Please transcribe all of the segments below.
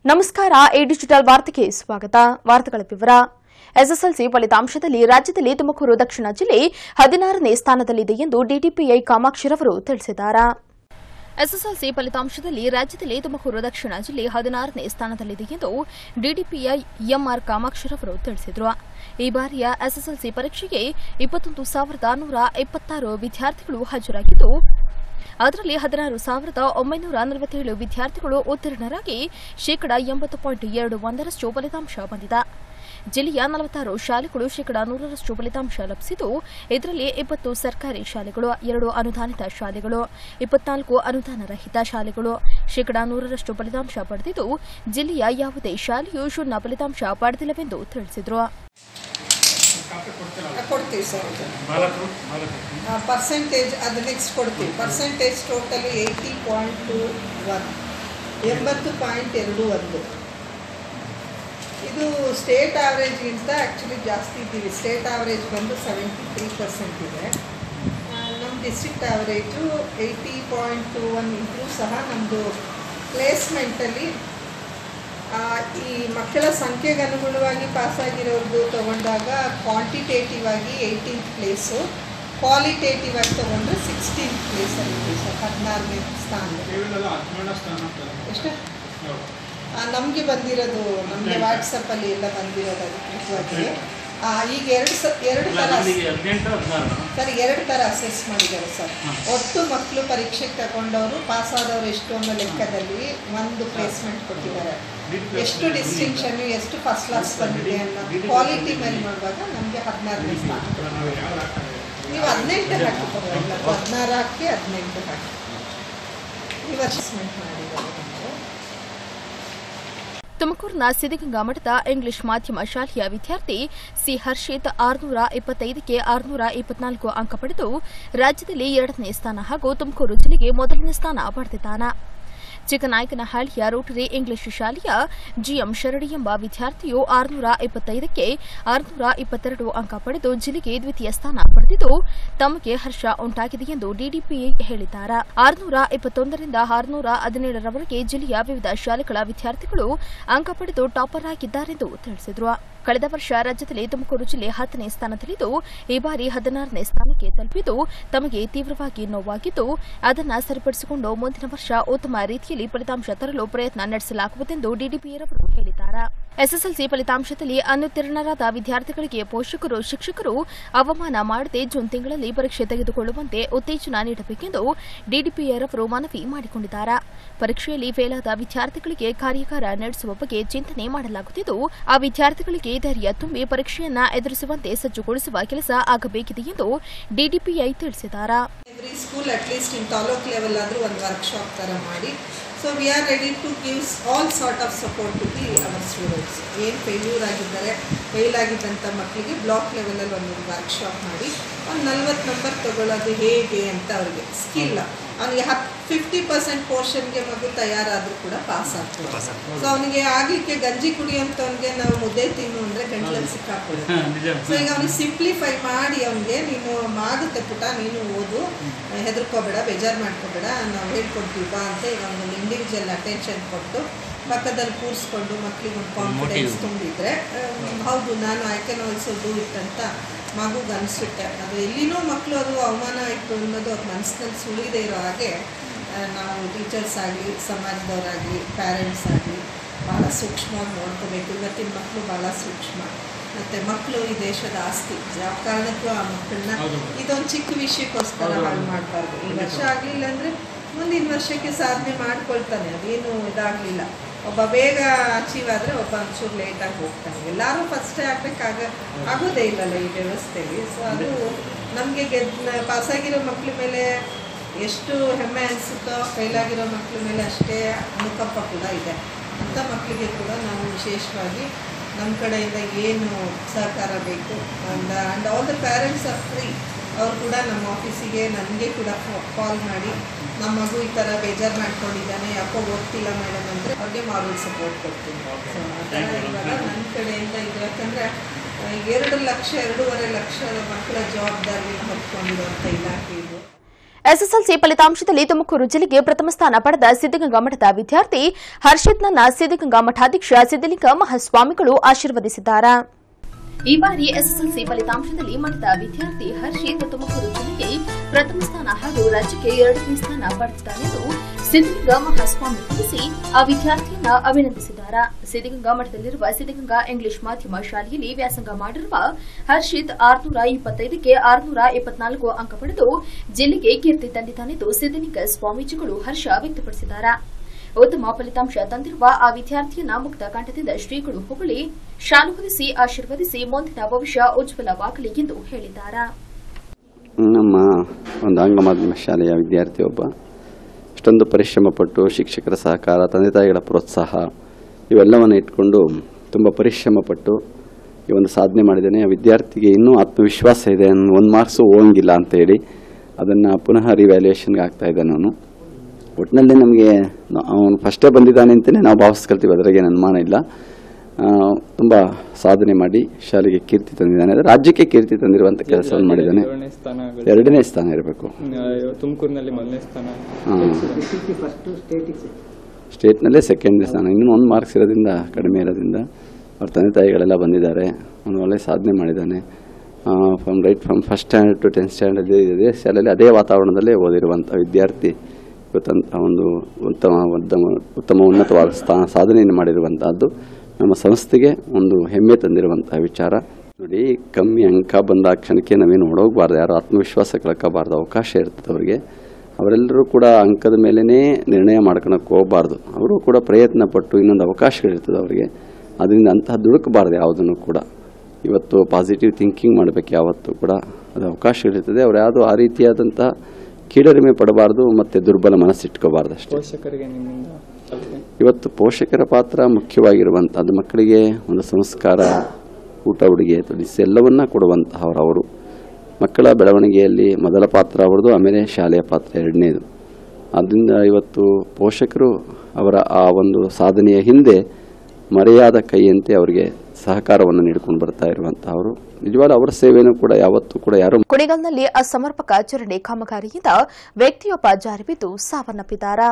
ನಮಸ್ಕಾರ A digital ವಾರ್ತೆಗೆ ಸ್ವಾಗತ ವಾರ್ತೆಗಳ ವಿವರ ಎಸ್ಎಸ್ಎಲ್ಸಿ ಫಲಿತಾಂಶದಲ್ಲಿ ರಾಜ್ಯದಲ್ಲಿ ತುಮಕೂರು ದಕ್ಷಿಣ ಜಿಲ್ಲೆ ಹದಿನಾರನೇ ಸ್ಥಾನದಲ್ಲಿದೆ ಎಂದು ಡಿಡಿಪಿಐ ಕಾಮಾಕ್ಷಿರವರು ತಿಳಿಸಿದ್ದಾರೆ ಎಸ್ಎಸ್ಎಲ್ಸಿ ಫಲಿತಾಂಶದಲ್ಲಿ ರಾಜ್ಯದಲ್ಲಿ ತುಮಕೂರು ದಕ್ಷಿಣ ಜಿಲ್ಲೆ ಹದಿನಾರನೇ ಸ್ಥಾನದಲ್ಲಿದೆ ಎಂದು ಡಿಡಿಪಿಐ ಎಂಆರ್ ಕಾಮಾಕ್ಷಿರವರು ತಿಳಿಸಿದರು ಈ ಬಾರಿಯ ಎಸ್ಎಸ್ಎಲ್ಸಿ ಪರೀಕ್ಷೆಗೆ ಇಪ್ಪತ್ತೊಂದು ಸಾವಿರದ ನೂರ ಇಪ್ಪತ್ತಾರು ವಿದ್ಯಾರ್ಥಿಗಳು ಹಾಜರಾಗಿದ್ದು ಅದರಲ್ಲಿ ಹದಿನಾರು ಸಾವಿರದ ಒಂಬೈನೂರ ನಲವತ್ತೇಳು ವಿದ್ಯಾರ್ಥಿಗಳು ಉತ್ತೀರ್ಣರಾಗಿ ಶೇಕಡಾ ಎಂಬತ್ತು ಪಾಯಿಂಟ್ ಎರಡು ಒಂದರಷ್ಟು ಫಲಿತಾಂಶ ಬಂದಿದೆ ಜಿಲ್ಲೆಯ ನಲವತ್ತಾರು ಶಾಲೆಗಳು ಶೇಕಡಾ ನೂರರಷ್ಟು ಫಲಿತಾಂಶ ಲಭಿಸಿದ್ದು ಇದರಲ್ಲಿ ಇಪ್ಪತ್ತು ಸರ್ಕಾರಿ ಶಾಲೆಗಳು ಎರಡು ಅನುದಾನಿತ ಶಾಲೆಗಳು ಇಪ್ಪತ್ನಾಲ್ಕು ಅನುದಾನ ರಹಿತ ಶಾಲೆಗಳು ಶೇಕಡಾ ನೂರರಷ್ಟು ಫಲಿತಾಂಶ ಪಡೆದಿದ್ದು ಜಿಲ್ಲೆಯ ಯಾವುದೇ ಶಾಲೆಯು ಶೂನ್ಯ ಫಲಿತಾಂಶ ಪಡೆದಿಲ್ಲವೆಂದು ತಿಳಿಸಿದರು ಕೊಡ್ತೀವಿ ಸರ್ ಅದು ಬಾಲಕರು ಬಾಲಕರು ಪರ್ಸೆಂಟೇಜ್ ಅದು ನೆಕ್ಸ್ಟ್ ಕೊಡ್ತೀವಿ percentage total eighty point two one ಎಂಬತ್ತು ಪಾಯಿಂಟ್ ಎರಡು ಒಂದು ಇದು ಸ್ಟೇಟ್ ಆವ್ರೇಜ್ಗಿಂತ ಆ್ಯಕ್ಚುಲಿ ಜಾಸ್ತಿ ಇದ್ದೀವಿ ಸ್ಟೇಟ್ ಆವ್ರೇಜ್ ಬಂದು ಸೆವೆಂಟಿ ತ್ರೀ ಪರ್ಸೆಂಟ್ ಇದೆ ಆ, ನಮ್ಮ district average eighty point two one ಇದ್ರೂ ಸಹ ನಮ್ಮದು ಪ್ಲೇಸ್ಮೆಂಟಲ್ಲಿ ಆ, ಈ ಮಕ್ಕಳ ಸಂಖ್ಯೆಗೆ ಅನುಗುಣವಾಗಿ ಪಾಸಾಗಿರೋದು ತಗೊಂಡಾಗ ಕ್ವಾಂಟಿಟೇಟಿವ್ ಆಗಿ ಏಯ್ಟೀನ್ತ್ ಪ್ಲೇಸು ಕ್ವಾಲಿಟೇಟಿವ್ ಆಗಿ ತಗೊಂಡ್ರೆ ಸಿಕ್ಸ್ಟೀನ್ತ್ ಪ್ಲೇಸಲ್ಲಿ ಸರ್ ಹದಿನಾರನೇ ಸ್ಥಾನ ಕೇವಲ ಹದಿನೇಳನೇ ಸ್ಥಾನ ಅಂತ ಎಷ್ಟು ಹೌದು. ನಮಗೆ ಬಂದಿರೋದು ನಮಗೆ ವಾಟ್ಸಪ್ಪಲ್ಲಿ ಎಲ್ಲ ಬಂದಿರೋದು ಅದಕ್ಕೆ ಆ, ಈಗ ಎರಡು ಸ ಎರಡು ಇಲ್ಲ, ಥರ ನಮಗೆ ಹದಿನೆಂಟು ಹದಿನಾರು ಸರ್ ಎರಡು ಥರ ಅಸೆಸ್ ಮಾಡಿದ್ದಾರೆ ಸರ್ ಒಟ್ಟು ಮಕ್ಕಳು ಪರೀಕ್ಷೆಗೆ ತಗೊಂಡವರು ಪಾಸ್ ಆದವರು ಎಷ್ಟು ಅನ್ನೋ ಲೆಕ್ಕದಲ್ಲಿ ಒಂದು ಪ್ಲೇಸ್ಮೆಂಟ್ ಕೊಟ್ಟಿದ್ದಾರೆ ಎಷ್ಟು ಡಿಸ್ಟಿಂಕ್ಷನ್ ಎಷ್ಟು ಫಸ್ಟ್ ಕ್ಲಾಸ್ ಬಂದಿದೆ ಅನ್ನೋ ಕ್ವಾಲಿಟಿ ಮೇಲೆ ನೋಡುವಾಗ ನಮಗೆ ಹದಿನಾರನೇ ಸ್ಥಾನ ನಾವು ಯಾವ ಹಾಕ್ತಾರೆ? ನೀವು ಹದಿನೆಂಟು ಹಾಕಿ ಪರವಾಗಿಲ್ಲ ಹದಿನಾರು ಹಾಕಿ ಹದಿನೆಂಟು ಹಾಕಿ ನೀವು ಅಸೆಸ್ಮೆಂಟ್ ಮಾಡಿದ್ದಾರೆ ನಮಗೆ ತುಮಕೂರಿನ ಸಿದ್ಧಗಂಗಾ ಮಠದ ಇಂಗ್ಲಿಷ್ ಮಾಧ್ಯಮ ಶಾಲೆಯ ವಿದ್ಯಾರ್ಥಿ ಸಿ ಹರ್ಷಿತ್ ಆರುನೂರ ಇಪ್ಪತ್ತೈದಕ್ಕೆ ಆರುನೂರ ಇಪ್ಪತ್ನಾಲ್ಕು ಅಂಕ ಪಡೆದು ರಾಜ್ಯದಲ್ಲಿ ಎರಡನೇ ಸ್ಥಾನ ಹಾಗೂ ತುಮಕೂರು ಜಿಲ್ಲೆಗೆ ಮೊದಲನೇ ಸ್ಥಾನ ಪಡೆದಿದ್ದಾನೆ ಚಿಕ್ಕನಾಯಕನಹಳ್ಳಿಯ ರೋಟರಿ ಇಂಗ್ಲಿಷ್ ಶಾಲೆಯ ಜಿಎಂ ಶರಡಿ ಎಂಬ ವಿದ್ಯಾರ್ಥಿಯು ಆರುನೂರ ಇಪ್ಪತ್ತೈದಕ್ಕೆ ಆರುನೂರ ಇಪ್ಪತ್ತೆರಡು ಅಂಕ ಪಡೆದು ಜಿಲ್ಲೆಗೆ ದ್ವಿತೀಯ ಸ್ಥಾನ ಪಡೆದಿದ್ದು ತಮಗೆ ಹರ್ಷ ಉಂಟಾಗಿದೆ ಎಂದು ಡಿಡಿಪಿಐ ಹೇಳಿದ್ದಾರೆ ಆರುನೂರ ಇಪ್ಪತ್ತೊಂದರಿಂದ ಆರುನೂರ ಹದಿನೇಳರವರೆಗೆ ಜಿಲ್ಲೆಯ ವಿವಿಧ ಶಾಲೆಗಳ ವಿದ್ಯಾರ್ಥಿಗಳು ಅಂಕ ಪಡೆದು ಟಾಪರ್ ಆಗಿದ್ದಾರೆಂದು ತಿಳಿಸಿದರು ಕಳೆದ ವರ್ಷ ರಾಜ್ಯದಲ್ಲಿ ತುಮಕೂರು ಜಿಲ್ಲೆ ಹತ್ತನೇ ಸ್ಥಾನದಲ್ಲಿದ್ದು ಈ ಬಾರಿ ಹದಿನಾರನೇ ಸ್ಥಾನಕ್ಕೆ ತಲುಪಿದ್ದು ತಮಗೆ ತೀವ್ರವಾಗಿ ನೋವಾಗಿದ್ದು ಅದನ್ನು ಸರಿಪಡಿಸಿಕೊಂಡು ಮುಂದಿನ ವರ್ಷ ಉತ್ತಮ ರೀತಿಯಲ್ಲಿ ಫಲಿತಾಂಶ ತರಲು ಪ್ರಯತ್ನ ನಡೆಸಲಾಗುವುದೆಂದು ಡಿಡಿಪಿರವರು ಹೇಳಿದ್ದಾರೆ ಎಸ್ಎಸ್ಎಲ್ಸಿ ಫಲಿತಾಂಶದಲ್ಲಿ ಅನುತ್ತೀರ್ಣರಾದ ವಿದ್ಯಾರ್ಥಿಗಳಿಗೆ ಪೋಷಕರು ಶಿಕ್ಷಕರು ಅವಮಾನ ಮಾಡದೆ ಜೂನ್ ತಿಂಗಳಲ್ಲಿ ಪರೀಕ್ಷೆ ತೆಗೆದುಕೊಳ್ಳುವಂತೆ ಉತ್ತೇಜನ ನೀಡಬೇಕೆಂದು ಡಿಡಿಪಿಯರವರು ಮನವಿ ಮಾಡಿಕೊಂಡಿದ್ದಾರೆ ಪರೀಕ್ಷೆಯಲ್ಲಿ ಫೇಲಾದ ವಿದ್ಯಾರ್ಥಿಗಳಿಗೆ ಕಾರ್ಯಾಗಾರ ನಡೆಸುವ ಬಗ್ಗೆ ಚಿಂತನೆ ಮಾಡಲಾಗುತ್ತಿದ್ದು ಆ ವಿದ್ಯಾರ್ಥಿಗಳಿಗೆ ಧೈರ್ಯ ತುಂಬಿ ಪರೀಕ್ಷೆಯನ್ನ ಎದುರಿಸುವಂತೆ ಸಜ್ಜುಗೊಳಿಸುವ ಕೆಲಸ ಆಗಬೇಕಿದೆ ಎಂದು ಡಿಡಿಪಿಐ ತಿಳಿಸಿದ್ದಾರೆ every school at least in taluk level ಆದರೂ ಒಂದು ವರ್ಕ್ಶಾಪ್ ಥರ ಮಾಡಿ so we are ready to gives all sort of support to the our students ಏನು ಫೇಲ್ಯೂರ್ ಆಗಿದ್ದಾರೆ ಫೇಲ್ ಆಗಿದ್ದಂಥ ಮಕ್ಕಳಿಗೆ ಬ್ಲಾಕ್ ಲೆವೆಲಲ್ಲಿ ಒಂದು ವರ್ಕ್ಶಾಪ್ ಮಾಡಿ ಒಂದು ನಲ್ವತ್ತು ನಂಬರ್ ತಗೊಳ್ಳೋದು ಹೇಗೆ ಅಂತ ಅವ್ರಿಗೆ ಸ್ಕಿಲ್ ಅವನಿಗೆ ಹತ್ತು ಫಿಫ್ಟಿ ಪರ್ಸೆಂಟ್ ಪೋರ್ಷನ್ಗೆ ಮಗು ತಯಾರಾದರೂ ಕೂಡ ಪಾಸ್ ಆಗ್ತದೆ ಸೊ ಅವನಿಗೆ ಆಗಲಿಕ್ಕೆ ಗಂಜಿ ಕುಡಿಯೋಂಥವ್ನಿಗೆ ನಾವು ಮುದ್ದೆ ತಿನ್ನು ಅಂದರೆ ಗಂಟ್ಲಲ್ಲಿ ಸಿಕ್ಕಾಕೊಳ್ಳುತ್ತೆ ಹಾ, ನಿಜ ಸೊ ಈಗ ಅವ್ನಿಗೆ ಸಿಂಪ್ಲಿಫೈ ಮಾಡಿ ಅವನಿಗೆ ನೀನು ಆಗುತ್ತೆ ಪುಟ ನೀನು ಓದು ಹೆದರ್ಕೋಬೇಡ ಬೇಜಾರು ಮಾಡ್ಕೋಬೇಡ ನಾವು ಹೇಳ್ಕೊಡ್ತೀವಿ ಬಾ ಅಂತ ಈಗ ಒಂದು ಇಂಡಿವಿಜುವಲ್ ಅಟೆನ್ಷನ್ ಕೊಟ್ಟು ಪಕ್ಕದಲ್ಲಿ ಕೂರಿಸ್ಕೊಂಡು ಮಕ್ಕಳಿಗೆ ಒಂದು ಕಾನ್ಫಿಡೆನ್ಸ್ ತುಂಬಿದ್ರೆ ಅಹ್, ಹೌದು ನಾನು I can also do it ಅಂತ ಮಗುಗೆ ಅನಿಸುತ್ತೆ ಅದು ಎಲ್ಲಿನೂ ಮಕ್ಕಳು ಅದು ಅವಮಾನ ಆಯಿತು ಅನ್ನೋದು ಅವ್ರ ಮನಸ್ಸಿನಲ್ಲಿ ಸುಳಿದೇ ಇರೋ ಹಾಗೆ ಅಹ್, ನಾವು ಟೀಚರ್ಸ್ ಆಗಲಿ ಸಮಾಜದವರಾಗಲಿ ಪ್ಯಾರೆಂಟ್ಸ್ ಆಗಲಿ ಭಾಳ ಸೂಕ್ಷ್ಮವಾಗಿ ನೋಡ್ಕೋಬೇಕು ಇವತ್ತಿನ ಮಕ್ಕಳು ಭಾಳ ಸೂಕ್ಷ್ಮ ಮತ್ತು ಮಕ್ಕಳು ಈ ದೇಶದ ಆಸ್ತಿ ಯಾವ ಕಾರಣಕ್ಕೂ ಆ ಮಕ್ಕಳನ್ನ ಹೌದು. ಇದೊಂದು ಚಿಕ್ಕ ವಿಷಯಕ್ಕೋಸ್ಕರ ಹೌದು. ಹಾಳು ಮಾಡಬಾರ್ದು ಈ ವರ್ಷ ಆಗಲಿಲ್ಲ ಅಂದರೆ ಮುಂದಿನ ವರ್ಷಕ್ಕೆ ಸಾಧನೆ ಮಾಡ್ಕೊಳ್ತಾನೆ ಅದೇನು ಇದಾಗಲಿಲ್ಲ ಒಬ್ಬ ಬೇಗ ಅಚೀವ್ ಆದರೆ ಒಬ್ಬ ಒಂಚೂರು ಲೇಟಾಗಿ ಹೋಗ್ತಾನೆ ಎಲ್ಲರೂ ಫಸ್ಟೇ ಆಗಬೇಕಾಗ ಆಗೋದೇ ಇಲ್ಲಲ್ಲ ಈ ವ್ಯವಸ್ಥೆಯಲ್ಲಿ ಸೊ ಅದು ನಮಗೆ ಗೆದ್ದ ಪಾಸಾಗಿರೋ ಮಕ್ಕಳ ಮೇಲೆ ಎಷ್ಟು ಹೆಮ್ಮೆ ಅನಿಸುತ್ತೋ ಫೇಲಾಗಿರೋ ಮಕ್ಕಳ ಮೇಲೆ ಅಷ್ಟೇ ಅನುಕಂಪ ಕೂಡ ಇದೆ ಅಂಥ ಮಕ್ಕಳಿಗೆ ಕೂಡ ನಾವು ವಿಶೇಷವಾಗಿ ನಮ್ಮ ಕಡೆಯಿಂದ ಏನು ಸಹಕಾರ ಬೇಕು and and all the parents are free ಅವ್ರು ಕೂಡ ನಮ್ಮ ಆಫೀಸಿಗೆ ನನಗೆ ಕೂಡ ಕಾಲ್ ಮಾಡಿ ನಮ್ಮ ಮಗು ಈ ಥರ ಬೇಜಾರು ಮಾಡ್ಕೊಂಡಿದ್ದಾನೆ ಯಾಕೋ ಓದ್ತಿಲ್ಲ ಮೇಡಮ್ ಅಂದರೆ ಅವ್ರಿಗೆ ಮಾರಲ್ ಸಪೋರ್ಟ್ ಕೊಡ್ತೀನಿ ಸೊ ಆ ಥರ ಇವಾಗ ನನ್ನ ಕಡೆಯಿಂದ ಇದು ಯಾಕಂದರೆ ಎರಡು ಲಕ್ಷ ಎರಡೂವರೆ ಲಕ್ಷ ಮಕ್ಕಳ ಜವಾಬ್ದಾರಿಯನ್ನು ಹೊತ್ಕೊಂಡಿರುವಂಥ ಇಲಾಖೆ ಇದು ಎಸ್ಎಸ್ಎಲ್ಸಿ ಫಲಿತಾಂಶದಲ್ಲಿ ತುಮಕೂರು ಜಿಲ್ಲೆಗೆ ಪ್ರಥಮ ಸ್ಥಾನ ಪಡೆದ ಸಿದ್ದಗಂಗಾ ಮಠದ ವಿದ್ಯಾರ್ಥಿ ಹರ್ಷಿತ್ನನ್ನ ಸಿದ್ದಗಂಗಾ ಮಠಾಧ್ಯಕ್ಷ ಸಿದ್ದಲಿಂಗ ಮಹಾಸ್ವಾಮಿಗಳು ಆಶೀರ್ವದಿಸಿದ್ದಾರೆ ಈ ಬಾರಿ ಎಸ್ಎಸ್ಎಲ್ಸಿ ಫಲಿತಾಂಶದಲ್ಲಿ ಮಠದ ವಿದ್ಯಾರ್ಥಿ ಹರ್ಷಿತ್ ತುಮಕೂರು ಜಿಲ್ಲೆಗೆ ಪ್ರಥಮ ಸ್ಥಾನ ಹಾಗೂ ರಾಜ್ಯಕ್ಕೆ ಎರಡನೇ ಸ್ಥಾನ ಪಡೆದಿದ್ದಾರೆಂದು ಸಿದ್ದಗಂಗಾ ಮಹಾಸ್ವಾಮಿ ತಿಳಿಸಿ ಆ ವಿದ್ಯಾರ್ಥಿಯನ್ನ ಅಭಿನಂದಿಸಿದ್ದಾರೆ ಸಿದ್ದಗಂಗಾ ಮಠದಲ್ಲಿರುವ ಸಿದ್ದಗಂಗಾ ಇಂಗ್ಲಿಷ್ ಮಾಧ್ಯಮ ಶಾಲೆಯಲ್ಲಿ ವ್ಯಾಸಂಗ ಮಾಡಿರುವ ಹರ್ಷಿತ್ ಆರುನೂರ ಇಪ್ಪತ್ತೈದಕ್ಕೆ ಆರುನೂರ ಇಪ್ಪತ್ನಾಲ್ಕು ಅಂಕ ಪಡೆದು ಜಿಲ್ಲೆಗೆ ಕೀರ್ತಿ ತಂದಿದ್ದಾನೆಂದು ಸಿದ್ದಲಿಂಗ ಸ್ವಾಮೀಜಿಗಳು ಹರ್ಷ ವ್ಯಕ್ತಪಡಿಸಿದ್ದಾರೆ ಉತ್ತಮ ಫಲಿತಾಂಶ ತಂದಿರುವ ಆ ವಿದ್ಯಾರ್ಥಿಯನ್ನ ಮುಕ್ತ ಕಂಠದಿಂದ ಶ್ರೀಗಳು ಹೊಗಳಿ ಶಾಲು ಹೊದಿಸಿ ಆಶೀರ್ವದಿಸಿ ಮುಂದಿನ ಭವಿಷ್ಯ ಉಜ್ವಲವಾಗಲಿ ಎಂದು ಹೇಳಿದ್ದಾರೆ ನಮ್ಮ ಒಂದು ಅಂಗ ಮಾಧ್ಯಮ ಶಾಲೆಯ ವಿದ್ಯಾರ್ಥಿ ಒಬ್ಬ ಇಷ್ಟೊಂದು ಪರಿಶ್ರಮ ಪಟ್ಟು ಶಿಕ್ಷಕರ ಸಹಕಾರ ತಂದೆ ತಾಯಿಗಳ ಪ್ರೋತ್ಸಾಹ ಇವೆಲ್ಲವನ್ನು ಇಟ್ಕೊಂಡು ತುಂಬ ಪರಿಶ್ರಮ ಪಟ್ಟು ಈ ಒಂದು ಸಾಧನೆ ಮಾಡಿದ್ದೇನೆ ಆ ವಿದ್ಯಾರ್ಥಿಗೆ ಇನ್ನೂ ಆತ್ಮವಿಶ್ವಾಸ ಇದೆ ಒಂದು ಮಾರ್ಕ್ಸು ಹೋಗಂಗಿಲ್ಲ ಅಂತ ಹೇಳಿ ಅದನ್ನು ಪುನಃ ರಿವ್ಯಾಲ್ಯೂಯೇಷನ್ಗೆ ಆಗ್ತಾ ಇದ್ದಾನೆ ಅವನು ಒಟ್ಟಿನಲ್ಲಿ ನಮಗೆ ಅವನು ಫಸ್ಟೇ ಬಂದಿದ್ದಾನೆ ಅಂತಲೇ ನಾವು ಭಾವಿಸ್ಕೊಳ್ತೀವಿ ಅದರಾಗೆ ಅನುಮಾನ ಇಲ್ಲ ತುಂಬ ಸಾಧನೆ ಮಾಡಿ ಶಾಲೆಗೆ ಕೀರ್ತಿ ತಂದಿದ್ದಾನೆ ಅದು ರಾಜ್ಯಕ್ಕೆ ಕೀರ್ತಿ ತಂದಿರುವಂಥ ಕೆಲಸವನ್ನು ಮಾಡಿದ್ದಾನೆ ಏಳನೇ ಸ್ಥಾನ ಆಗುತ್ತೆ. ಎರಡನೇ ಸ್ಥಾನ ಇರಬೇಕು ಆ, ತುಮಕೂರಿನಲ್ಲಿ ಮೊದಲನೇ ಸ್ಥಾನ ಸ್ಟೇಟ್ನಲ್ಲೇ ಸೆಕೆಂಡ್ ಸ್ಥಾನ ಇನ್ನೂ ಒಂದು ಮಾರ್ಕ್ಸ್ ಇರೋದ್ರಿಂದ ಕಡಿಮೆ ಇರೋದ್ರಿಂದ ಅವ್ರ ತಂದೆ ತಾಯಿಗಳೆಲ್ಲ ಬಂದಿದ್ದಾರೆ ಅವನು ಒಳ್ಳೆ ಸಾಧನೆ ಮಾಡಿದ್ದಾನೆ from right from first standard to tenth standard ಇದೇ ಶಾಲೆಯಲ್ಲಿ ಅದೇ ವಾತಾವರಣದಲ್ಲೇ ಓದಿರುವಂಥ ವಿದ್ಯಾರ್ಥಿ ಇವತ್ತಂತ ಒಂದು ಉತ್ತಮ ಉತ್ತಮ ಉತ್ತಮ ಉನ್ನತವಾದ ಸ್ಥಾ ಸಾಧನೆಯನ್ನು ಮಾಡಿರುವಂತಹದ್ದು ನಮ್ಮ ಸಂಸ್ಥೆಗೆ ಒಂದು ಹೆಮ್ಮೆ ತಂದಿರುವಂತಹ ವಿಚಾರ ನೋಡಿ ಕಮ್ಮಿ ಅಂಕ ಬಂದ ಕ್ಷಣಕ್ಕೆ ನಾವೇನು ಹೊಡೋಗ್ಬಾರ್ದು ಯಾರು ಆತ್ಮವಿಶ್ವಾಸ ಕಳ್ಕೋಬಾರ್ದು ಅವಕಾಶ ಇರ್ತದೆ ಅವರಿಗೆ ಅವರೆಲ್ಲರೂ ಕೂಡ ಅಂಕದ ಮೇಲೇ ನಿರ್ಣಯ ಮಾಡ್ಕೊಳಕ್ಕೆ ಹೋಗಬಾರ್ದು ಅವರು ಕೂಡ ಪ್ರಯತ್ನ ಪಟ್ಟು ಇನ್ನೊಂದು ಅವಕಾಶಗಳಿರ್ತದೆ ಅವರಿಗೆ ಅದರಿಂದ ಅಂತಹ ದುಡುಕಬಾರ್ದು ಯಾವುದನ್ನು ಕೂಡ ಇವತ್ತು ಪಾಸಿಟಿವ್ ಥಿಂಕಿಂಗ್ ಮಾಡಬೇಕು ಯಾವತ್ತೂ ಕೂಡ ಅದು ಅವಕಾಶಗಳಿರ್ತದೆ ಅವ್ರು ಯಾವುದೋ ಆ ರೀತಿಯಾದಂಥ ಕೀಳರಿಮೆ ಪಡಬಾರ್ದು ಮತ್ತು ದುರ್ಬಲ ಮನಸ್ಸಿಟ್ಕೋಬಾರ್ದು ಅಷ್ಟೇ ಪೋಷಕರಿಗೆ ನಿಮ್ಮಿಂದ ಸಲಹೆ ಇವತ್ತು ಪೋಷಕರ ಪಾತ್ರ ಮುಖ್ಯವಾಗಿರುವಂಥದ್ದು ಮಕ್ಕಳಿಗೆ ಒಂದು ಸಂಸ್ಕಾರ ಊಟ ಉಡುಗೆ ತೊಡಿಸಿ ಎಲ್ಲವನ್ನ ಕೊಡುವಂತಹವರು ಅವರು ಮಕ್ಕಳ ಬೆಳವಣಿಗೆಯಲ್ಲಿ ಮೊದಲ ಪಾತ್ರ ಅವ್ರದ್ದು ಆಮೇಲೆ ಶಾಲೆಯ ಪಾತ್ರ ಎರಡನೇದು ಆದ್ದರಿಂದ ಇವತ್ತು ಪೋಷಕರು ಅವರ ಆ ಒಂದು ಸಾಧನೆಯ ಹಿಂದೆ ಮರೆಯಾದ ಕೈಯಂತೆ ಅವರಿಗೆ ಸಹಕಾರವನ್ನು ನೀಡಿಕೊಂಡು ಬರ್ತಾ ಇರುವಂತಹವರು ನಿಜವಾದ ಅವರ ಸೇವೆಯನ್ನು ಕೂಡ ಯಾವತ್ತೂ ಕೂಡ ಯಾರು ಕುಣಿಗಲ್ನಲ್ಲಿ ಅಸಮರ್ಪಕ ಚರಂಡಿ ಕಾಮಗಾರಿಯಿಂದ ವ್ಯಕ್ತಿಯೊಬ್ಬ ಜಾರಿ ಬಿದ್ದು ಸಾವನ್ನಪ್ಪಿದ್ದಾರೆ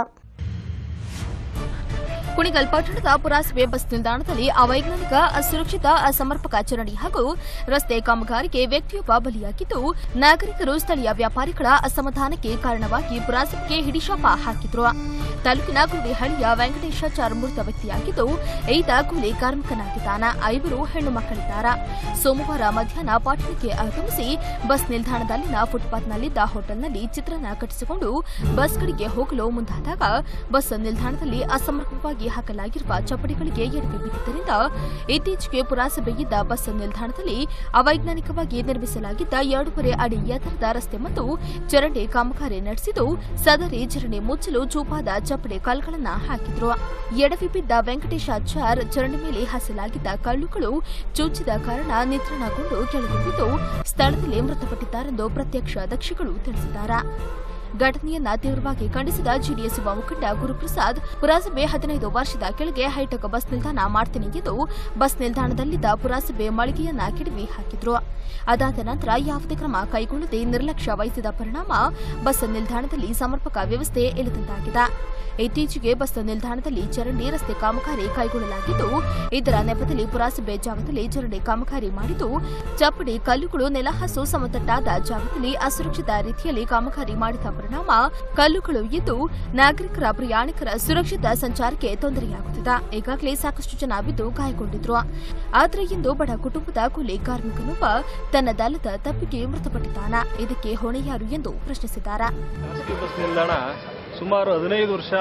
ಕುಣಿಗಲ್ ಪಟ್ಟಣದ ಪುರಸಭೆ ಬಸ್ ನಿಲ್ದಾಣದಲ್ಲಿ ಅವೈಜ್ಞಾನಿಕ ಅಸುರಕ್ಷಿತ ಅಸಮರ್ಪಕ ಚರಂಡಿ ಹಾಗೂ ರಸ್ತೆ ಕಾಮಗಾರಿಗೆ ವ್ಯಕ್ತಿಯೊಬ್ಬ ಬಲಿಯಾಗಿದ್ದು ನಾಗರಿಕರು ಸ್ಥಳೀಯ ವ್ಯಾಪಾರಿಗಳ ಅಸಮಾಧಾನಕ್ಕೆ ಕಾರಣವಾಗಿ ಪುರಸಭೆಗೆ ಹಿಡಿಶಾಪ ಹಾಕಿದ್ರು ತಾಲೂಕಿನ ಗುಡಿಹಳ್ಳಿಯ ವೆಂಕಟೇಶಾಚಾರ್ ಮೃತ ವ್ಯಕ್ತಿಯಾಗಿದ್ದು ಈತ ಕೂಲಿ ಕಾರ್ಮಿಕನಾಗಿದ್ದಾನ ಐವರು ಹೆಣ್ಣು ಮಕ್ಕಳಿದ್ದಾರೆ ಸೋಮವಾರ ಮಧ್ಯಾಹ್ನ ಪಟ್ಟಣಕ್ಕೆ ಆಗಮಿಸಿ ಬಸ್ ನಿಲ್ದಾಣದಲ್ಲಿನ ಫುಟ್ಪಾತ್ನಲ್ಲಿದ್ದ ಹೋಟೆಲ್ನಲ್ಲಿ ಚಿತ್ರಾನ್ನ ಕಟ್ಟಿಸಿಕೊಂಡು ಬಸ್ಗಳಿಗೆ ಹೋಗಲು ಮುಂದಾದಾಗ ಬಸ್ ನಿಲ್ದಾಣದಲ್ಲಿ ಅಸಮರ್ಪಕವಾಗಿ ಹಾಕಲಾಗಿರುವ ಚಪ್ಪಡಿಗಳಿಗೆ ಎಡವಿ ಬಿದ್ದಿದ್ದರಿಂದ ಇತ್ತೀಚೆಗೆ ಪುರಸಭೆಯಿದ್ದ ಬಸ್ ನಿಲ್ದಾಣದಲ್ಲಿ ಅವೈಜ್ಞಾನಿಕವಾಗಿ ನಿರ್ಮಿಸಲಾಗಿದ್ದ ಎರಡೂವರೆ ಅಡಿ ಎತ್ತರದ ರಸ್ತೆ ಮತ್ತು ಚರಂಡಿ ಕಾಮಗಾರಿ ನಡೆಸಿದ್ದು ಸದರಿ ಚರಂಡಿ ಮುಚ್ಚಲು ಚೂಪಾದ ಚಪ್ಪಡಿ ಕಲ್ಲುಗಳನ್ನು ಹಾಕಿದ್ರು ಎಡವಿ ಬಿದ್ದ ವೆಂಕಟೇಶಾಚಾರ್ ಚರಂಡಿ ಮೇಲೆ ಹಾಸಲಾಗಿದ್ದ ಕಲ್ಲುಗಳು ಚುಚ್ಚಿದ ಕಾರಣ ನಿತ್ರಾಣಗೊಂಡು ಕೆಳಗೆ ಬಿದ್ದು ಸ್ಥಳದಲ್ಲಿ ಮೃತಪಟ್ಟಿದ್ದಾರೆಂದು ಪ್ರತ್ಯಕ್ಷದರ್ಶಿಗಳು ತಿಳಿಸಿದ್ದಾರೆ ಘಟನೆಯನ್ನ ತೀವ್ರವಾಗಿ ಖಂಡಿಸಿದ ಜೆಡಿಎಸ್ ಯುವ ಮುಖಂಡ ಗುರುಪ್ರಸಾದ್ ಪುರಸಭೆ ಹದಿನೈದು ವರ್ಷದ ಕೆಳಗೆ ಹೈಟೆಕ್ ಬಸ್ ನಿಲ್ದಾಣ ಮಾಡ್ತೀನಿ ಎಂದು ಬಸ್ ನಿಲ್ದಾಣದಲ್ಲಿದ್ದ ಪುರಸಭೆ ಮಳಿಗೆಯನ್ನ ಕೆಡವಿ ಹಾಕಿದ್ರು ಅದಾದ ನಂತರ ಯಾವುದೇ ಕ್ರಮ ಕೈಗೊಳ್ಳದೆ ನಿರ್ಲಕ್ಷ್ಯ ವಹಿಸಿದ ಪರಿಣಾಮ ಬಸ್ ನಿಲ್ದಾಣದಲ್ಲಿ ಸಮರ್ಪಕ ವ್ಯವಸ್ಥೆ ಇಲ್ಲದಂತಾಗಿದೆ ಇತ್ತೀಚೆಗೆ ಬಸ್ ನಿಲ್ದಾಣದಲ್ಲಿ ಚರಂಡಿ ರಸ್ತೆ ಕಾಮಗಾರಿ ಕೈಗೊಳ್ಳಲಾಗಿದ್ದು ಇದರ ನೆಪದಲ್ಲಿ ಪುರಸಭೆ ಜಾಗದಲ್ಲಿ ಚರಂಡಿ ಕಾಮಗಾರಿ ಮಾಡಿದ್ದು ಚಪ್ಪಡಿ ಕಲ್ಲುಗಳು ನೆಲಹಾಸು ಸಮತಟ್ಟಾದ ಜಾಗದಲ್ಲಿ ಅಸುರಕ್ಷಿತ ರೀತಿಯಲ್ಲಿ ಕಾಮಗಾರಿ ಮಾಡಿದ ಪರಿಣಾಮ ಕಲ್ಲುಗಳು ಇದ್ದು ನಾಗರಿಕರ ಪ್ರಯಾಣಿಕರ ಸುರಕ್ಷಿತ ಸಂಚಾರಕ್ಕೆ ತೊಂದರೆಯಾಗುತ್ತಿದೆ ಈಗಾಗಲೇ ಸಾಕಷ್ಟು ಜನ ಬಿದ್ದು ಗಾಯಗೊಂಡಿದ್ರು ಆದರೆ ಇಂದು ಬಡ ಕುಟುಂಬದ ಕೂಲಿ ಕಾರ್ಮಿಕನೊಬ್ಬ ತನ್ನದಲ್ಲದ ತಪ್ಪಿಗೆ ಮೃತಪಟ್ಟಿದ್ದಾನ ಇದಕ್ಕೆ ಹೊಣೆ ಯಾರು ಎಂದು ಪ್ರಶ್ನಿಸಿದ್ದಾರೆ ಖಾಸಗಿ ಬಸ್ ನಿಲ್ದಾಣ ಸುಮಾರು ಹದಿನೈದು ವರ್ಷ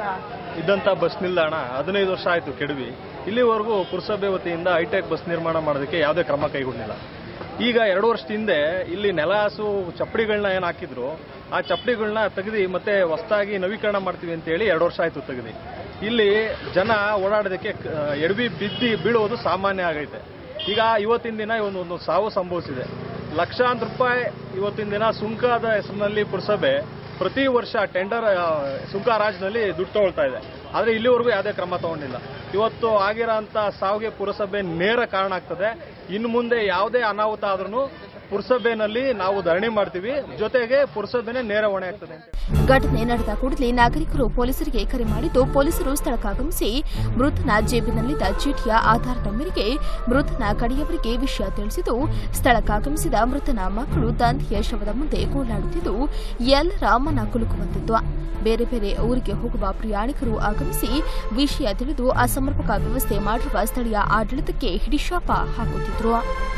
ಇದ್ದಂಥ ಬಸ್ ನಿಲ್ದಾಣ ಹದಿನೈದು ವರ್ಷ ಆಯಿತು ಕೆಡವಿ ಇಲ್ಲಿವರೆಗೂ ಪುರಸಭೆ ವತಿಯಿಂದ ಹೈಟೆಕ್ ಬಸ್ ನಿರ್ಮಾಣ ಮಾಡೋದಕ್ಕೆ ಯಾವುದೇ ಕ್ರಮ ಕೈಗೊಂಡಿಲ್ಲ ಈಗ ಎರಡು ವರ್ಷದ ಹಿಂದೆ ಇಲ್ಲಿ ನೆಲಹಾಸು ಚಪ್ಪಡಿಗಳನ್ನ ಏನು ಹಾಕಿದ್ರು ಆ ಚಪ್ಪಡಿಗಳನ್ನ ತೆಗೆದು ಮತ್ತೆ ಹೊಸದಾಗಿ ನವೀಕರಣ ಮಾಡ್ತೀವಿ ಅಂತೇಳಿ ಎರಡು ವರ್ಷ ಆಯಿತು ತೆಗೆದು ಇಲ್ಲಿ ಜನ ಓಡಾಡೋದಕ್ಕೆ ಕ- ಎಡವಿ ಬಿದ್ದಿ ಬೀಳುವುದು ಸಾಮಾನ್ಯ ಆಗೈತೆ ಈಗ ಇವತ್ತಿನ ದಿನ ಒಂದು ಒಂದು ಸಾವು ಸಂಭವಿಸಿದೆ ಲಕ್ಷಾಂತರ ರೂಪಾಯಿ ಇವತ್ತಿನ ದಿನ ಸುಂಕದ ಹೆಸರಿನಲ್ಲಿ ಪುರಸಭೆ ಪ್ರತಿ ವರ್ಷ ಟೆಂಡರ್ ಆ, ಸುಂಕ ರಾಜ್ನಲ್ಲಿ ದುಡ್ಡು ತಗೊಳ್ತಾ ಇದೆ ಆದರೆ ಇಲ್ಲಿವರೆಗೂ ಯಾವುದೇ ಕ್ರಮ ತಗೊಂಡಿಲ್ಲ ಇವತ್ತು ಆಗಿರೋಂಥ ಸಾವಿಗೆ ಪುರಸಭೆ ನೇರ ಕಾರಣ ಆಗ್ತದೆ ಇನ್ನು ಮುಂದೆ ಯಾವುದೇ ಅನಾಹುತ ಆದ್ರೂ ಪುರಸಭೆನಲ್ಲಿ ನಾವು ಧರಣಿ ಮಾಡ್ತೀವಿ ಜೊತೆಗೆ ಪುರಸಭೆನೇ ನೇರ ಹೊಣೆ ಆಗ್ತದೆ ಅಂತ ಘಟನೆ ನಡೆದ ಕೂಡಲೇ ನಾಗರಿಕರು ಪೊಲೀಸರಿಗೆ ಕರೆ ಮಾಡಿದ್ದು ಪೊಲೀಸರು ಸ್ಥಳಕ್ಕಾಗಮಿಸಿ ಮೃತನ ಜೇಬಿನಲ್ಲಿದ್ದ ಚೀಟಿಯ ಆಧಾರದ ಮೇರೆಗೆ ಮೃತನ ಕಡೆಯವರಿಗೆ ವಿಷಯ ತಿಳಿಸಿದ್ದು ಸ್ಥಳಕ್ಕಾಗಮಿಸಿದ ಮೃತನ ಮಕ್ಕಳು ತಂದೆಯ ಶವದ ಮುಂದೆ ಗೋಳಾಡುತ್ತಿದ್ದು ಎಲ್ಲರ ಮನ ಕುಲುಕುವಂತಿತ್ತು ಬೇರೆ ಬೇರೆ ಊರಿಗೆ ಹೋಗುವ ಪ್ರಯಾಣಿಕರು ಆಗಮಿಸಿ ವಿಷಯ ತಿಳಿದು ಅಸಮರ್ಪಕ ವ್ಯವಸ್ಥೆ ಮಾಡಿರುವ ಸ್ಥಳೀಯ ಆಡಳಿತಕ್ಕೆ ಹಿಡಿಶಾಪ ಹಾಕುತ್ತಿದ್ರು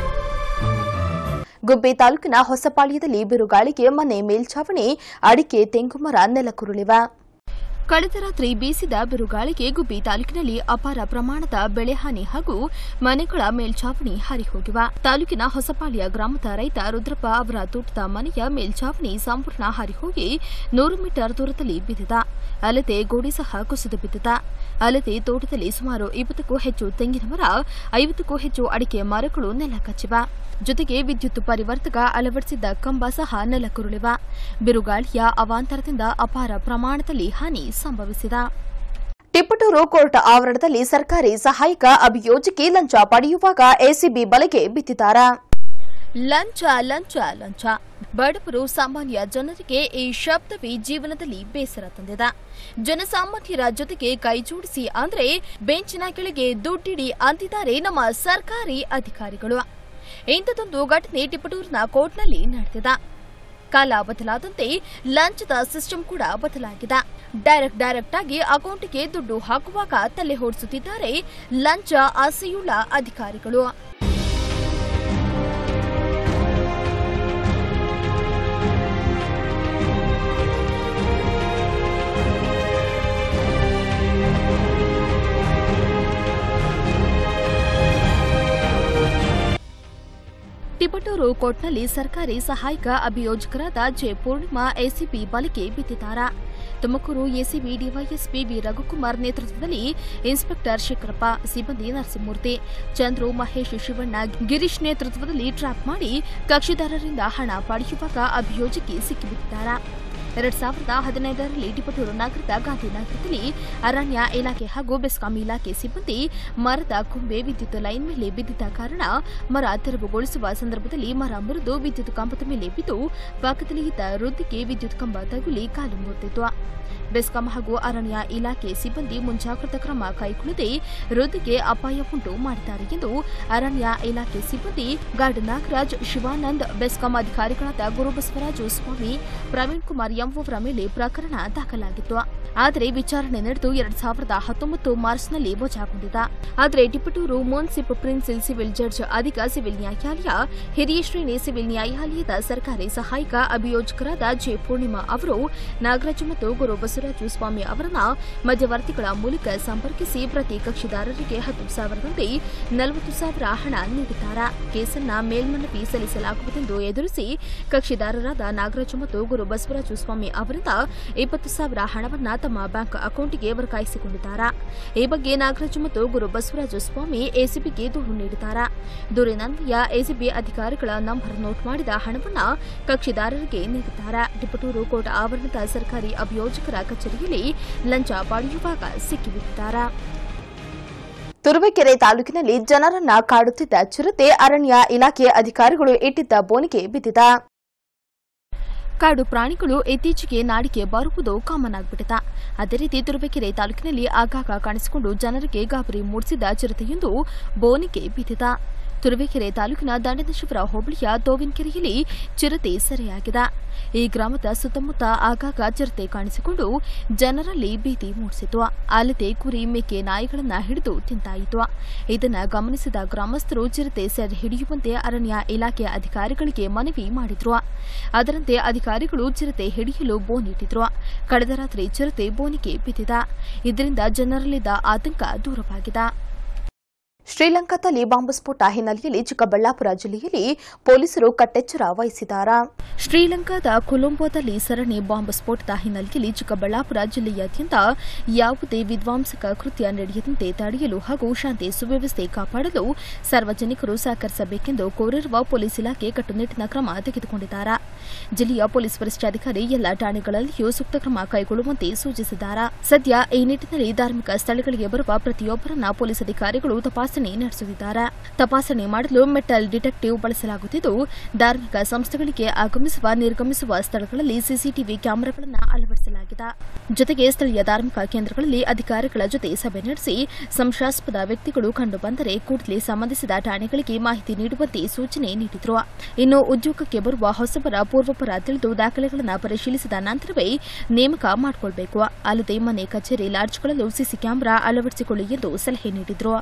ಗುಬ್ಬಿ ತಾಲೂಕಿನ ಹೊಸಪಾಳ್ಯದಲ್ಲಿ ಬಿರುಗಾಳಿಗೆ ಮನೆ ಮೇಲ್ಛಾವಣಿ ಅಡಿಕೆ ತೆಂಗುಮರ ನೆಲಕುರುಳಿವೆ ಕಳೆದ ರಾತ್ರಿ ಬೀಸಿದ ಬಿರುಗಾಳಿಗೆ ಗುಬ್ಬಿ ತಾಲೂಕಿನಲ್ಲಿ ಅಪಾರ ಪ್ರಮಾಣದ ಬೆಳೆಹಾನಿ ಹಾಗೂ ಮನೆಗಳ ಮೇಲ್ಛಾವಣಿ ಹಾರಿಹೋಗಿವೆ ತಾಲೂಕಿನ ಹೊಸಪಾಳ್ಯ ಗ್ರಾಮದ ರೈತ ರುದ್ರಪ್ಪ ಅವರ ತೋಟದ ಮನೆಯ ಮೇಲ್ಛಾವಣಿ ಸಂಪೂರ್ಣ ಹಾರಿಹೋಗಿ ನೂರು ಮೀಟರ್ ದೂರದಲ್ಲಿ ಬಿದ್ದಿದೆ ಅಲ್ಲದೆ ಗೋಡೆ ಸಹ ಕುಸಿದು ಬಿದ್ದಿದೆ ಅಲ್ಲದೆ ತೋಟದಲ್ಲಿ ಸುಮಾರು ಇಪ್ಪತ್ತಕ್ಕೂ ಹೆಚ್ಚು ತೆಂಗಿನ ಮರ ಐವತ್ತಕ್ಕೂ ಹೆಚ್ಚು ಅಡಿಕೆ ಮರಗಳು ನೆಲ ಕಚ್ಚಿವೆ ಜೊತೆಗೆ ವಿದ್ಯುತ್ ಪರಿವರ್ತಕ ಅಳವಡಿಸಿದ್ದ ಕಂಬ ಸಹ ನೆಲಕುರುಳಿವೆ ಬಿರುಗಾಳಿಯ ಅವಾಂತರದಿಂದ ಅಪಾರ ಪ್ರಮಾಣದಲ್ಲಿ ಹಾನಿ ಸಂಭವಿಸಿದೆ ಟಿಪ್ಪಟೂರು ಕೋರ್ಟ್ ಆವರಣದಲ್ಲಿ ಸರ್ಕಾರಿ ಸಹಾಯಕ ಅಭಿಯೋಜಕಿ ಲಂಚ ಪಡೆಯುವಾಗ ಎಸಿಬಿ ಬಲೆಗೆ ಬಿದ್ದಿದ್ದಾರೆ ಲಂಚ ಲಂಚ ಲಂಚ ಬಡವರು ಸಾಮಾನ್ಯ ಜನರಿಗೆ ಈ ಶಬ್ದವೇ ಜೀವನದಲ್ಲಿ ಬೇಸರ ತಂದಿದೆ ಜನಸಾಮಾನ್ಯರ ಜೊತೆಗೆ ಕೈಜೋಡಿಸಿ ಅಂದ್ರೆ ಬೆಂಚಿನ ಕೆಳಗೆ ದುಡ್ಡಿಡಿ ಅಂತಿದ್ದಾರೆ ನಮ್ಮ ಸರ್ಕಾರಿ ಅಧಿಕಾರಿಗಳು ಇಂಥದೊಂದು ಘಟನೆ ಟಿಪ್ಪಟೂರಿನ ಕೋರ್ಟ್ನಲ್ಲಿ ನಡೆದಿದೆ ಕಾಲ ಬದಲಾದಂತೆ ಲಂಚದ ಸಿಸ್ಟಮ್ ಕೂಡ ಬದಲಾಗಿದೆ ಡೈರೆಕ್ಟ್ ಡೈರೆಕ್ಟ್ ಆಗಿ ಅಕೌಂಟ್ಗೆ ದುಡ್ಡು ಹಾಕುವಾಗ ತಲೆ ಹೊಡಿಸುತ್ತಿದ್ದಾರೆ ಲಂಚ ಆಸೆಯುಳ್ಳ ಅಧಿಕಾರಿಗಳು ಟಿಪಟೂರು ಕೋರ್ಟ್ನಲ್ಲಿ ಸರ್ಕಾರಿ ಸಹಾಯಕ ಅಭಿಯೋಜಕರಾದ ಜೆ ಪೂರ್ಣಿಮಾ ಎಸಿಬಿ ಬಲಿಗೆ ಬಿದ್ದಿದ್ದಾರೆ Tumakuru ACB DYSP B Raghukumar ನೇತೃತ್ವದಲ್ಲಿ ಇನ್ಸ್ಪೆಕ್ಟರ್ ಶೇಖರಪ್ಪ ಸಿಬ್ಬಂದಿ ನರಸಿಂಹಮೂರ್ತಿ ಚಂದ್ರು ಮಹೇಶ್ ಶಿವಣ್ಣ ಗಿರೀಶ್ ನೇತೃತ್ವದಲ್ಲಿ ಟ್ರ್ಯಾಪ್ ಮಾಡಿ ಕಕ್ಷಿದಾರರಿಂದ ಹಣ ಪಡೆಯುವಾಗ ಅಭಿಯೋಜಕಿ ಸಿಕ್ಕಿಬಿದ್ದಿದ್ದಾರೆ ಎರಡ್ ಸಾವಿರದ ಹದಿನೈದರಲ್ಲಿ ಟಿಪಟೂರು ನಗರದ ಗಾಂಧಿನಗರದಲ್ಲಿ ಅರಣ್ಯ ಇಲಾಖೆ ಹಾಗೂ ಬೆಸ್ಕಾಂ ಇಲಾಖೆ ಸಿಬ್ಬಂದಿ ಮರದ ಕೊಂಬೆ ವಿದ್ಯುತ್ ಲೈನ್ ಮೇಲೆ ಬಿದ್ದಿದ್ದ ಕಾರಣ ಮರ ತೆರವುಗೊಳಿಸುವ ಸಂದರ್ಭದಲ್ಲಿ ಮರ ಮುರಿದು ವಿದ್ಯುತ್ ಕಂಬದ ಮೇಲೆ ಬಿದ್ದು ಪಕ್ಕದಲ್ಲಿ ಇದ್ದ ವೃದ್ಧಿಗೆ ವಿದ್ಯುತ್ ಕಂಬ ತಗುಲಿ ಕಾಲು ಮುರಿದಿತ್ತು ಬೆಸ್ಕಾಂ ಹಾಗೂ ಅರಣ್ಯ ಇಲಾಖೆ ಸಿಬ್ಬಂದಿ ಮುಂಜಾಗ್ರತಾ ಕ್ರಮ ಕೈಗೊಳ್ಳದೆ ವೃದ್ಧಿಗೆ ಅಪಾಯ ಉಂಟು ಮಾಡಿದ್ದಾರೆ ಎಂದು ಅರಣ್ಯ ಇಲಾಖೆ ಸಿಬ್ಬಂದಿ ಗಾರ್ಡ್ ನಾಗರಾಜ್ ಶಿವಾನಂದ್ ಬೆಸ್ಕಾಂ ಅಧಿಕಾರಿಗಳಾದ ಗುರುಬಸವರಾಜು ಸ್ವಾಮಿ ಪ್ರವೀಣ್ ಕುಮಾರ್ ಎಂಬುವರ ಮೇಲೆ ಪ್ರಕರಣ ದಾಖಲಾಗಿತ್ತು ಆದರೆ ವಿಚಾರಣೆ ನಡೆದು ಎರಡ್ ಸಾವಿರದ ಹತ್ತೊಂಬತ್ತು ಮಾರ್ಚ್ನಲ್ಲಿ ವಜಾಗೊಂಡಿದೆ ಆದರೆ ಟಿಪ್ಪಟೂರು ಮುನ್ಸಿಪ್ ಪ್ರಿನ್ಸಿಲ್ ಸಿವಿಲ್ ಜಡ್ಜ್ ಅಧಿಕ ಸಿವಿಲ್ ನ್ಯಾಯಾಲಯ ಹಿರಿಯ ಶ್ರೇಣಿ ಸಿವಿಲ್ ನ್ಯಾಯಾಲಯದ ಸರ್ಕಾರಿ ಸಹಾಯಕ ಅಭಿಯೋಜಕರಾದ ಜೆ ಪೂರ್ಣಿಮಾ ಅವರು ನಾಗರಾಜು ಮತ್ತು ಗುರು ಬಸವರಾಜು ಸ್ವಾಮಿ ಅವರನ್ನ ಮಧ್ಯವರ್ತಿಗಳ ಮೂಲಕ ಸಂಪರ್ಕಿಸಿ ಪ್ರತಿ ಕಕ್ಷಿದಾರರಿಗೆ ಹತ್ತು ಸಾವಿರದಂತೆ ನಲವತ್ತು ಸಾವಿರ ಹಣ ನೀಡಿದ್ದಾರೆ ಕೇಸನ್ನ ಮೇಲ್ಮನವಿ ಸಲ್ಲಿಸಲಾಗುವುದೆಂದು ಎದುರಿಸಿ ಕಕ್ಷಿದಾರರಾದ ನಾಗರಾಜು ಮತ್ತು ಗುರು ಬಸವರಾಜು ಸ್ವಾಮಿ ಅವರಿಂದ ಇಪ್ಪತ್ತು ಸಾವಿರ ಹಣವನ್ನ ತಮ್ಮ ಬ್ಯಾಂಕ್ ಅಕೌಂಟ್ಗೆ ವರ್ಗಾಯಿಸಿಕೊಂಡಿದ್ದಾರೆ ಈ ಬಗ್ಗೆ ನಾಗರಾಜು ಮತ್ತು ಗುರು ಬಸವರಾಜು ಸ್ವಾಮಿ ಎಸಿಬಿಗೆ ದೂರು ನೀಡಿದ್ದಾರೆ ದೂರಿನನ್ವಯ ಎಸಿಬಿ ಅಧಿಕಾರಿಗಳ ನಂಬರ್ ನೋಟ್ ಮಾಡಿದ ಹಣವನ್ನ ಕಕ್ಷಿದಾರರಿಗೆ ನೀಡಿದ್ದಾರೆ ಟಿಪ್ಪಟೂರು ಕೋರ್ಟ್ ಆವರಣದ ಸರ್ಕಾರಿ ಅಭಿಯೋಜಕರ ಕಚೇರಿಯಲ್ಲಿ ಲಂಚ ಪಡೆಯುವಾಗ ಸಿಕ್ಕಿಬಿದ್ದಿದ್ದಾರೆ ತುರುವೇಕೆರೆ ತಾಲೂಕಿನಲ್ಲಿ ಜನರನ್ನ ಕಾಡುತ್ತಿದ್ದ ಚಿರತೆ ಅರಣ್ಯ ಇಲಾಖೆ ಅಧಿಕಾರಿಗಳು ಇಟ್ಟಿದ್ದ ಬೋನಿಗೆ ಬಿದ್ದಿದೆ ಕಾಡು ಪ್ರಾಣಿಗಳು ಇತ್ತೀಚೆಗೆ ನಾಡಿಗೆ ಬರುವುದು ಕಾಮನ್ ಆಗಿಬಿಟ್ಟಿದೆ ಅದೇ ರೀತಿ ತುರುವೇಕೆರೆ ತಾಲೂಕಿನಲ್ಲಿ ಆಗಾಗ ಕಾಣಿಸಿಕೊಂಡು ಜನರಿಗೆ ಗಾಬರಿ ಮೂಡಿಸಿದ ಚಿರತೆಯೊಂದು ಬೋನಿಗೆ ಬಿದ್ದಿದೆ ತುರುವೇಕೆರೆ ತಾಲೂಕಿನ ದಂಡನೇಶ್ವರ ಹೋಬಳಿಯ ತೋವಿನಕೆರೆಯಲ್ಲಿ ಚಿರತೆ ಸೆರೆಯಾಗಿದೆ ಈ ಗ್ರಾಮದ ಸುತ್ತಮುತ್ತ ಆಗಾಗ ಚಿರತೆ ಕಾಣಿಸಿಕೊಂಡು ಜನರಲ್ಲಿ ಭೀತಿ ಮೂಡಿಸಿತು ಅಲ್ಲದೆ ಕುರಿ ಮೇಕೆ ನಾಯಿಗಳನ್ನ ಹಿಡಿದು ತಿಂತಾಯಿತು ಇದನ್ನ ಗಮನಿಸಿದ ಗ್ರಾಮಸ್ಥರು ಚಿರತೆ ಸೆರೆ ಹಿಡಿಯುವಂತೆ ಅರಣ್ಯ ಇಲಾಖೆ ಅಧಿಕಾರಿಗಳಿಗೆ ಮನವಿ ಮಾಡಿದ್ರು ಅದರಂತೆ ಅಧಿಕಾರಿಗಳು ಚಿರತೆ ಹಿಡಿಯಲು ಬೋನಿಟ್ಟಿದ್ರು ಕಳೆದ ರಾತ್ರಿ ಚಿರತೆ ಬೋನಿಗೆ ಬಿದ್ದಿದೆ ಇದರಿಂದ ಜನರಲ್ಲಿದ್ದ ಆತಂಕ ದೂರವಾಗಿದೆ ಶ್ರೀಲಂಕಾದಲ್ಲಿ ಬಾಂಬ್ ಸ್ಫೋಟ ಹಿನ್ನೆಲೆಯಲ್ಲಿ ಚಿಕ್ಕಬಳ್ಳಾಪುರ ಜಿಲ್ಲೆಯಲ್ಲಿ ಪೊಲೀಸರು ಕಟ್ಟೆಚ್ಚರ ವಹಿಸಿದ್ದಾರೆ ಶ್ರೀಲಂಕಾದ ಕೊಲಂಬೋದಲ್ಲಿ ಸರಣಿ ಬಾಂಬ್ ಸ್ಫೋಟದ ಹಿನ್ನೆಲೆಯಲ್ಲಿ ಚಿಕ್ಕಬಳ್ಳಾಪುರ ಜಿಲ್ಲೆಯಾದ್ಯಂತ ಯಾವುದೇ ವಿಧ್ವಂಸಕ ಕೃತ್ಯ ನಡೆಯದಂತೆ ತಡೆಯಲು ಹಾಗೂ ಶಾಂತಿ ಸುವ್ಯವಸ್ಥೆ ಕಾಪಾಡಲು ಸಾರ್ವಜನಿಕರು ಸಹಕರಿಸಬೇಕೆಂದು ಕೋರಿರುವ ಪೊಲೀಸ್ ಇಲಾಖೆ ಕಟ್ಟುನಿಟ್ಟಿನ ಕ್ರಮ ತೆಗೆದುಕೊಂಡಿದ್ದಾರೆ ಜಿಲ್ಲೆಯ ಪೊಲೀಸ್ ವರಿಷ್ಠಾಧಿಕಾರಿ ಎಲ್ಲ ಠಾಣೆಗಳಲ್ಲಿಯೂ ಸೂಕ್ತ ಕ್ರಮ ಕೈಗೊಳ್ಳುವಂತೆ ಸೂಚಿಸಿದ್ದಾರೆ ಸದ್ಯ ಈ ನಿಟ್ಟಿನಲ್ಲಿ ಧಾರ್ಮಿಕ ಸ್ಥಳಗಳಿಗೆ ಬರುವ ಪ್ರತಿಯೊಬ್ಬರನ್ನ ಪೊಲೀಸ್ ಅಧಿಕಾರಿಗಳು ತಪಾಸಣೆ ತಪಾಸಣೆ ನಡೆಸುತ್ತಿದ್ದಾರೆ ತಪಾಸಣೆ ಮಾಡಲು ಮೆಟಲ್ ಡಿಟೆಕ್ಟಿವ್ ಬಳಸಲಾಗುತ್ತಿದ್ದು ಧಾರ್ಮಿಕ ಸಂಸ್ಥೆಗಳಿಗೆ ಆಗಮಿಸುವ ನಿರ್ಗಮಿಸುವ ಸ್ಥಳಗಳಲ್ಲಿ ಸಿಸಿಟಿವಿ ಕ್ಯಾಮೆರಾಗಳನ್ನು ಅಳವಡಿಸಲಾಗಿದೆ ಜೊತೆಗೆ ಸ್ಥಳೀಯ ಧಾರ್ಮಿಕ ಕೇಂದ್ರಗಳಲ್ಲಿ ಅಧಿಕಾರಿಗಳ ಜೊತೆ ಸಭೆ ನಡೆಸಿ ಸಂಶಯಾಸ್ಪದ ವ್ಯಕ್ತಿಗಳು ಕಂಡುಬಂದರೆ ಕೂಡಲೇ ಸಂಬಂಧಿಸಿದ ಠಾಣೆಗಳಿಗೆ ಮಾಹಿತಿ ನೀಡುವಂತೆ ಸೂಚನೆ ನೀಡಿದರು ಇನ್ನು ಉದ್ಯೋಗಕ್ಕೆ ಬರುವ ಹೊಸಬರ ಪೂರ್ವಪರ ತಿಳಿದು ದಾಖಲೆಗಳನ್ನು ಪರಿಶೀಲಿಸಿದ ನಂತರವೇ ನೇಮಕ ಮಾಡಿಕೊಳ್ಬೇಕು ಅಲ್ಲದೆ ಮನೆ ಕಚೇರಿ ಲಾಡ್ಜ್ಗಳಲ್ಲೂ ಸಿಸಿ ಕ್ಯಾಮೆರಾ ಅಳವಡಿಸಿಕೊಳ್ಳಿ ಎಂದು ಸಲಹೆ ನೀಡಿದರು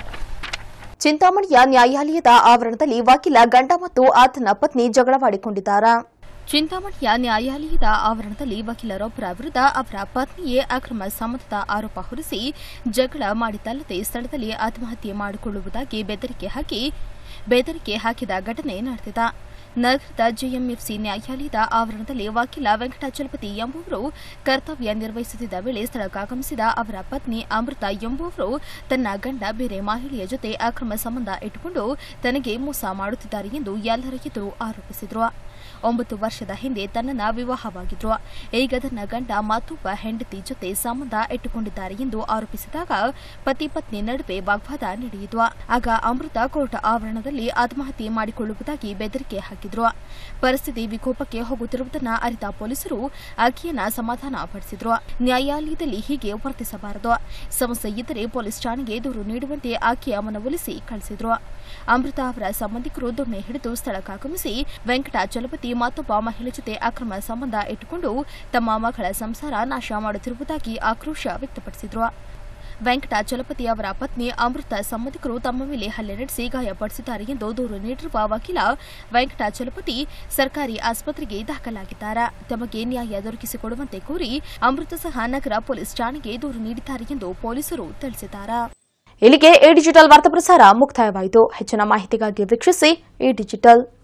ಚಿಂತಾಮಣಿಯ ನ್ಯಾಯಾಲಯದ ಆವರಣದಲ್ಲಿ ವಕೀಲ ಗಂಡ ಮತ್ತು ಆತನ ಪತ್ನಿ ಜಗಳವಾಡಿಕೊಂಡಿದ್ದಾರೆ ಚಿಂತಾಮಣಿಯ ನ್ಯಾಯಾಲಯದ ಆವರಣದಲ್ಲಿ ವಕೀಲರೊಬ್ಬರ ವಿರುದ್ಧ ಅವರ ಪತ್ನಿಯೇ ಅಕ್ರಮ ಸಂಬಂಧದ ಆರೋಪ ಹೊರಿಸಿ ಜಗಳ ಮಾಡಿದ್ದಲ್ಲದೆ ಸ್ಥಳದಲ್ಲಿ ಆತ್ಮಹತ್ಯೆ ಮಾಡಿಕೊಳ್ಳುವುದಾಗಿ ಬೆದರಿಕೆ ಹಾಕಿ ಬೆದರಿಕೆ ಹಾಕಿದ ಘಟನೆ ನಡೆದಿದೆ ನಗರದ ಜೆಎಂಎಫ್ಸಿ ನ್ಯಾಯಾಲಯದ ಆವರಣದಲ್ಲಿ ವಕೀಲ ವೆಂಕಟಾಚಲಪತಿ ಎಂಬುವರು ಕರ್ತವ್ಯ ನಿರ್ವಹಿಸುತ್ತಿದ್ದ ವೇಳೆ ಸ್ಥಳಕ್ಕಾಗಮಿಸಿದ ಅವರ ಪತ್ನಿ ಅಮೃತ ಎಂಬುವರು ತನ್ನ ಗಂಡ ಬೇರೆ ಮಹಿಳೆಯ ಜೊತೆ ಅಕ್ರಮ ಸಂಬಂಧ ಇಟ್ಟುಕೊಂಡು ತನಗೆ ಮೋಸ ಮಾಡುತ್ತಿದ್ದಾರೆ ಎಂದು ಎಲ್ಲರ ಎದುರು ಆರೋಪಿಸಿದರು ಒಂಬತ್ತು ವರ್ಷದ ಹಿಂದೆ ತನ್ನನ್ನ ವಿವಾಹವಾಗಿದ್ರು ಈಗ ತನ್ನ ಗಂಡ ಮತ್ತೊಬ್ಬ ಹೆಂಡತಿ ಜೊತೆ ಸಂಬಂಧ ಇಟ್ಟುಕೊಂಡಿದ್ದಾರೆ ಎಂದು ಆರೋಪಿಸಿದಾಗ ಪತಿ ಪತ್ನಿ ನಡುವೆ ವಾಗ್ವಾದ ನಡೆಯಿತು ಆಗ ಅಮೃತ ಕೋರ್ಟ್ ಆವರಣದಲ್ಲಿ ಆತ್ಮಹತ್ಯೆ ಮಾಡಿಕೊಳ್ಳುವುದಾಗಿ ಬೆದರಿಕೆ ಹಾಕಿದ್ರು ಪರಿಸ್ಥಿತಿ ವಿಕೋಪಕ್ಕೆ ಹೋಗುತ್ತಿರುವುದನ್ನ ಅರಿತ ಪೊಲೀಸರು ಆಕೆಯನ್ನ ಸಮಾಧಾನ ಪಡಿಸಿದ್ರು ನ್ಯಾಯಾಲಯದಲ್ಲಿ ಹೀಗೆ ವರ್ತಿಸಬಾರದು ಸಮಸ್ಯೆ ಇದ್ದರೆ ಪೊಲೀಸ್ ಠಾಣೆಗೆ ದೂರು ನೀಡುವಂತೆ ಆಕೆಯ ಮನವೊಲಿಸಿ ಕಳಿಸಿದ್ರು ಅಮೃತ ಅವರ ಸಂಬಂಧಿಕರು ದೊಣ್ಣೆ ಹಿಡಿದು ಸ್ಥಳಕ್ಕಾಗಮಿಸಿ ವೆಂಕಟಾಚಲಪತಿ ಮತ್ತೊಬ್ಬ ಮಹಿಳೆ ಜೊತೆ ಅಕ್ರಮ ಸಂಬಂಧ ಇಟ್ಟುಕೊಂಡು ತಮ್ಮ ಮಗಳ ಸಂಸಾರ ನಾಶ ಮಾಡುತ್ತಿರುವುದಾಗಿ ಆಕ್ರೋಶ ವ್ಯಕ್ತಪಡಿಸಿದ್ರು ವೆಂಕಟಾಚಲಪತಿ ಅವರ ಪತ್ನಿ ಅಮೃತ ಸಂಬಂಧಿಕರು ತಮ್ಮ ಮೇಲೆ ಹಲ್ಲೆ ನಡೆಸಿ ಗಾಯಪಡಿಸಿದ್ದಾರೆ ಎಂದು ದೂರು ನೀಡಿರುವ ವಕೀಲ ವೆಂಕಟಾಚಲಪತಿ ಸರ್ಕಾರಿ ಆಸ್ಪತ್ರೆಗೆ ದಾಖಲಾಗಿದ್ದಾರೆ ತಮಗೆ ನ್ಯಾಯ ದೊರಕಿಸಿಕೊಡುವಂತೆ ಕೋರಿ ಅಮೃತ ಸಹ ನಗರ ಪೊಲೀಸ್ ಠಾಣೆಗೆ ದೂರು ನೀಡಿದ್ದಾರೆ ಎಂದು ಪೊಲೀಸರು ತಿಳಿಸಿದ್ದಾರೆ ಇಲ್ಲಿಗೆ ಎ ಡಿಜಿಟಲ್ ವಾರ್ತಾ ಪ್ರಸಾರ ಮುಕ್ತಾಯವಾಯಿತು ಹೆಚ್ಚಿನ ಮಾಹಿತಿಗಾಗಿ ವೀಕ್ಷಿಸಿ ಎ ಡಿಜಿಟಲ್